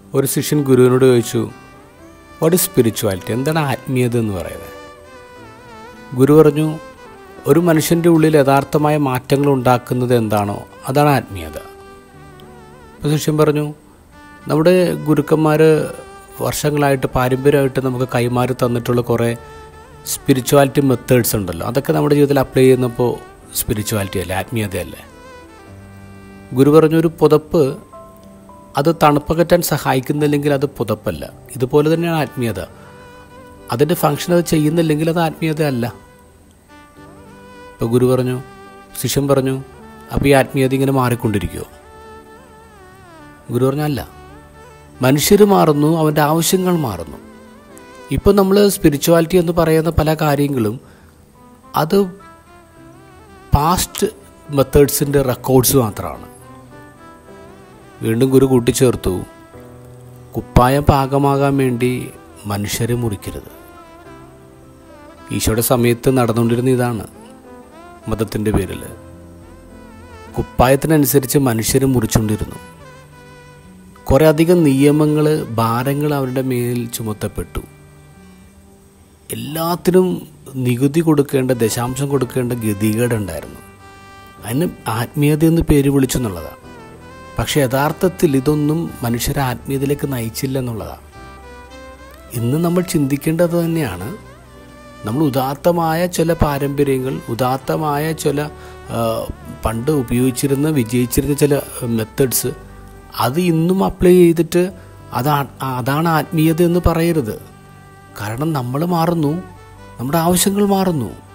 ഒരു ശിഷ്യൻ ഗുരുവിനോട് ചോദിച്ചു വാട്ട് ഇസ് സ്പിരിച്വാലിറ്റി എന്താണ് ആത്മീയത എന്ന് പറയുന്നത് ഗുരു പറഞ്ഞു ഒരു മനുഷ്യൻ്റെ ഉള്ളിൽ യഥാർത്ഥമായ മാറ്റങ്ങൾ ഉണ്ടാക്കുന്നത് എന്താണോ അതാണ് ആത്മീയത അപ്പോൾ ശിഷ്യൻ പറഞ്ഞു നമ്മുടെ ഗുരുക്കന്മാർ വർഷങ്ങളായിട്ട് പാരമ്പര്യമായിട്ട് നമുക്ക് കൈമാറി തന്നിട്ടുള്ള കുറേ സ്പിരിച്വാലിറ്റി മെത്തേഡ്സ് ഉണ്ടല്ലോ അതൊക്കെ നമ്മുടെ ജീവിതത്തിൽ അപ്ലൈ ചെയ്യുന്നപ്പോൾ സ്പിരിച്വാലിറ്റി അല്ലേ ആത്മീയതയല്ലേ ഗുരു പറഞ്ഞൊരു പുതപ്പ് അത് തണുപ്പകറ്റാൻ സഹായിക്കുന്നില്ലെങ്കിൽ അത് പുതപ്പല്ല ഇതുപോലെ തന്നെയാണ് ആത്മീയത അതിൻ്റെ ഫങ്ഷൻ അത് ചെയ്യുന്നില്ലെങ്കിൽ അത് ആത്മീയത അല്ല ഇപ്പോൾ ഗുരു പറഞ്ഞു ശിഷ്യൻ പറഞ്ഞു അപ്പോൾ ഈ ആത്മീയത ഇങ്ങനെ മാറിക്കൊണ്ടിരിക്കുമോ ഗുരു പറഞ്ഞല്ല മനുഷ്യർ മാറുന്നു അവൻ്റെ ആവശ്യങ്ങൾ മാറുന്നു ഇപ്പം നമ്മൾ സ്പിരിച്വാലിറ്റി എന്ന് പറയുന്ന പല കാര്യങ്ങളും അത് പാസ്റ്റ് മെത്തേഡ്സിൻ്റെ റെക്കോർഡ്സ് മാത്രമാണ് വീണ്ടും ഗുരു കൂട്ടിച്ചേർത്തു കുപ്പായം പാകമാകാൻ വേണ്ടി മനുഷ്യരെ മുറിക്കരുത് ഈശോയുടെ സമയത്ത് നടന്നുകൊണ്ടിരുന്ന ഇതാണ് മതത്തിൻ്റെ പേരിൽ കുപ്പായത്തിനനുസരിച്ച് മനുഷ്യരെ മുറിച്ചുകൊണ്ടിരുന്നു കുറേ അധികം നിയമങ്ങൾ ഭാരങ്ങൾ അവരുടെ മേൽ ചുമത്തപ്പെട്ടു എല്ലാത്തിനും നികുതി കൊടുക്കേണ്ട ദശാംശം കൊടുക്കേണ്ട ഗതികേടുണ്ടായിരുന്നു അതിന് ആത്മീയത എന്ന് പേര് വിളിച്ചു എന്നുള്ളതാണ് പക്ഷേ യഥാർത്ഥത്തിൽ ഇതൊന്നും മനുഷ്യരെ ആത്മീയതയിലേക്ക് നയിച്ചില്ല എന്നുള്ളതാണ് ഇന്ന് നമ്മൾ ചിന്തിക്കേണ്ടത് തന്നെയാണ് നമ്മൾ ഉദാത്തമായ ചില പാരമ്പര്യങ്ങൾ ഉദാത്തമായ ചില ആ, പണ്ട് ഉപയോഗിച്ചിരുന്ന വിജയിച്ചിരുന്ന ചില മെത്തഡ്സ് അത് ഇന്നും അപ്ലൈ ചെയ്തിട്ട് അതാ അതാണ് ആത്മീയത എന്ന് പറയരുത് കാരണം നമ്മൾ മാറുന്നു നമ്മുടെ ആവശ്യങ്ങൾ മാറുന്നു